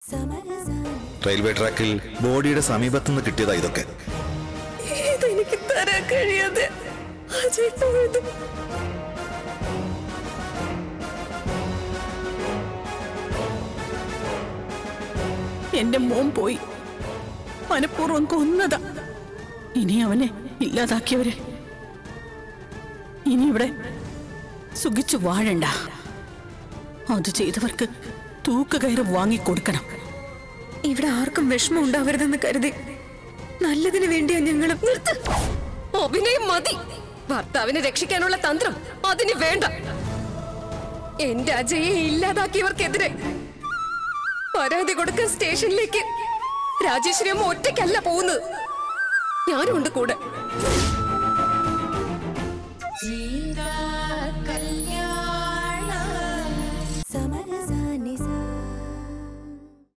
railway ട്രാക്കിൽ ബോഡിയുടെ സമീപത്തുനിന്ന് കിട്ടിയതാ ഇതൊക്കെ ഇതെനിക്ക് തരാൻ കഴിയാതെ അജയ് പോയത് എന്റെ മോൻ പോയി മനഃപൂർവ്വം കൊന്നതാ ഇനി അവനെ ഇല്ലാതാക്കിയവര് ഇനി ഇവിടെ സുഖിച്ചു വാഴണ്ട അത് ചെയ്തവർക്ക് തൂക്കുകയറ് വാങ്ങിക്കൊടുക്കണം ഇവിടെ ആർക്കും വിഷമം ഉണ്ടാവരുതെന്ന് കരുതി നല്ലതിന് വേണ്ടിയാ ഞങ്ങൾ നിർത്ത് അഭിനയം മതി ഭർത്താവിനെ രക്ഷിക്കാനുള്ള തന്ത്രം അതിന് വേണ്ട എന്റെ അജയെ ഇല്ലാതാക്കിയവർക്കെതിരെ പരാതി കൊടുക്കാൻ സ്റ്റേഷനിലേക്ക് രാജേശ്വരി അമ്മ ഒറ്റയ്ക്കല്ല പോകുന്നത് ഞാനും ഉണ്ട് കൂടെ